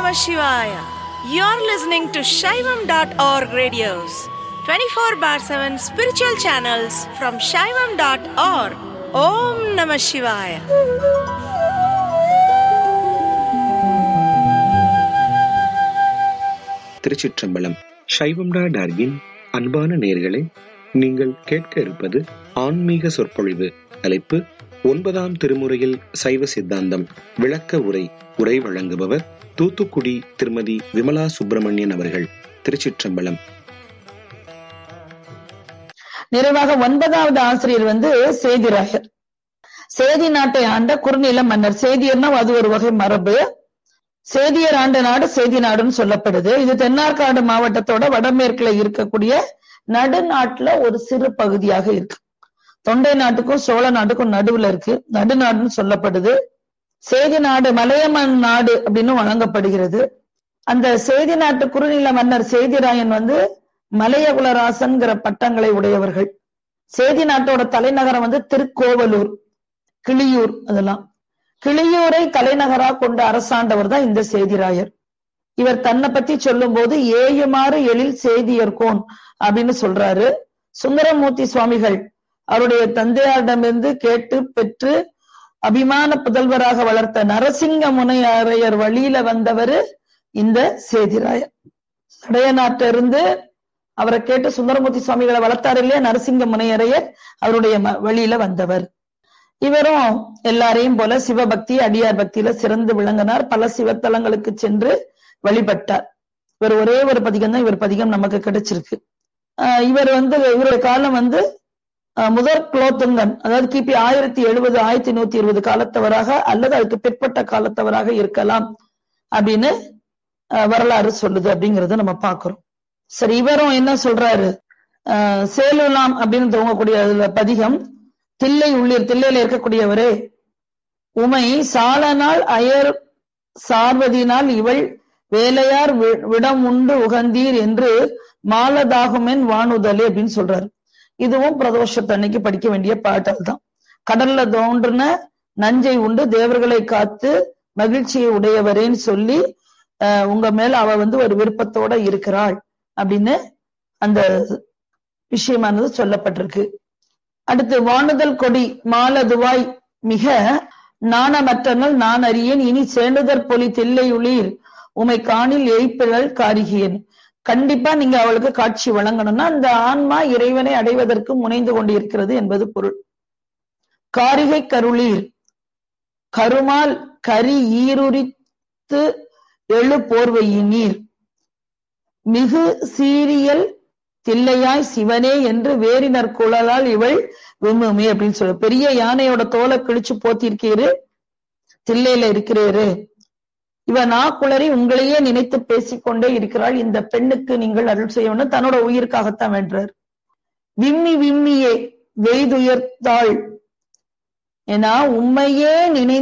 Namah Shivaya. You're listening to Shaivam.org radios, 24 bar 7 spiritual channels from Shaivam.org. Om Namah Shivaya. திருச்சிற்றம்பலம் சைவம்டா டார்கின் அன்பான நேர்களே நீங்கள் கேட்க இருப்பது ஆன்மீக சொற்பொழிவு தலைப்பு ஒன்பதாம் திருமுறையில் சைவ சித்தாந்தம் விளக்க உரை உரை வழங்குபவர் தூத்துக்குடி திருமதி விமலா சுப்பிரமணியன் அவர்கள் திருச்சிற்றம்பலம் நிறைவாக ஒன்பதாவது ஆசிரியர் வந்து சேதிராயர் சேதி நாட்டை ஆண்ட குறுநில மன்னர் சேதியர்னா அது ஒரு வகை மரபு சேதியர் ஆண்ட நாடு சேதி நாடுன்னு சொல்லப்படுது இது தென்னார்காடு மாவட்டத்தோட வடமேற்குல இருக்கக்கூடிய நடுநாட்டுல ஒரு சிறு பகுதியாக இருக்கு தொண்டை நாட்டுக்கும் சோழ நாட்டுக்கும் நடுவுல இருக்கு நடுநாடுன்னு சொல்லப்படுது சேதி நாடு மலையமன் நாடு அப்படின்னு வழங்கப்படுகிறது அந்த சேதி நாட்டு குறுநில மன்னர் சேதிராயன் வந்து மலையகுலராசன்கிற பட்டங்களை உடையவர்கள் சேதி நாட்டோட தலைநகரம் வந்து திருக்கோவலூர் கிளியூர் அதெல்லாம் கிளியூரை தலைநகரா கொண்ட அரசாண்டவர் தான் இந்த சேதிராயர் இவர் தன்னை பத்தி சொல்லும் போது ஏயுமாறு எழில் சேதியர்கோன் அப்படின்னு சொல்றாரு சுந்தரமூர்த்தி சுவாமிகள் அவருடைய தந்தையாரிடமிருந்து கேட்டு பெற்று அபிமான புதல்வராக வளர்த்த நரசிங்க முனையரையர் வழியில வந்தவர் இந்த சேதிராயர் சடைய நாட்டிலிருந்து அவரை கேட்டு சுந்தரமூர்த்தி சுவாமிகளை வளர்த்தாரு இல்லையா நரசிங்க முனையரையர் அவருடைய ம- வழியில வந்தவர் இவரும் எல்லாரையும் போல சிவபக்தி அடியார் பக்தியில சிறந்து விளங்கினார் பல சிவத்தலங்களுக்கு சென்று வழிபட்டார் இவர் ஒரே ஒரு பதிகம் தான் இவர் பதிகம் நமக்கு கிடைச்சிருக்கு ஆஹ் இவர் வந்து இவருடைய காலம் வந்து ஆஹ் முதற் குலோத்துங்கன் அதாவது கிபி ஆயிரத்தி எழுபது ஆயிரத்தி நூத்தி இருபது காலத்தவராக அல்லது அதுக்கு பிற்பட்ட காலத்தவராக இருக்கலாம் அப்படின்னு ஆஹ் வரலாறு சொல்லுது அப்படிங்கறத நம்ம பார்க்கிறோம் சரி இவரும் என்ன சொல்றாரு ஆஹ் சேலுலாம் அப்படின்னு துவங்கக்கூடிய அதுல பதிகம் தில்லை உள்ளீர் தில்லையில இருக்கக்கூடியவரே உமை சாலனால் அயர் சார்வதினால் இவள் வேலையார் வி- விடம் உண்டு உகந்தீர் என்று மாலதாகுமென் வானுதலே அப்படின்னு சொல்றாரு இதுவும் பிரதோஷத்தன்னைக்கு படிக்க வேண்டிய பாடல் தான் கடல்ல தோன்றுன நஞ்சை உண்டு தேவர்களை காத்து மகிழ்ச்சியை உடையவரேன்னு சொல்லி ஆஹ் உங்க மேல அவ வந்து ஒரு விருப்பத்தோட இருக்கிறாள் அப்படின்னு அந்த விஷயமானது சொல்லப்பட்டிருக்கு அடுத்து வானுதல் கொடி மாலதுவாய் மிக நாணமற்றனல் நான் அறியேன் இனி சேண்டுதற் பொலி தில்லையுளிர் உமை காணில் எய்ப்பிழல் காரிகியன் கண்டிப்பா நீங்க அவளுக்கு காட்சி வழங்கணும்னா அந்த ஆன்மா இறைவனை அடைவதற்கு முனைந்து கொண்டிருக்கிறது என்பது பொருள் காரிகை கருளீர் கருமால் கரி ஈருரித்து எழு போர்வையினீர் மிகு சீரியல் தில்லையாய் சிவனே என்று வேறினர் குழலால் இவள் விம்முமே அப்படின்னு சொல்ற பெரிய யானையோட தோலை கிழிச்சு போத்திருக்கீரு தில்லையில இருக்கிறீரு இவ நாக்குளறி உங்களையே நினைத்து பேசிக்கொண்டே இருக்கிறாள் இந்த பெண்ணுக்கு நீங்கள் அருள் செய்யணும் தன்னோட உயிருக்காகத்தான் வென்றார் விம்மி விம்மியே வெய்துயர்த்தாள் ஏன்னா உண்மையே நினை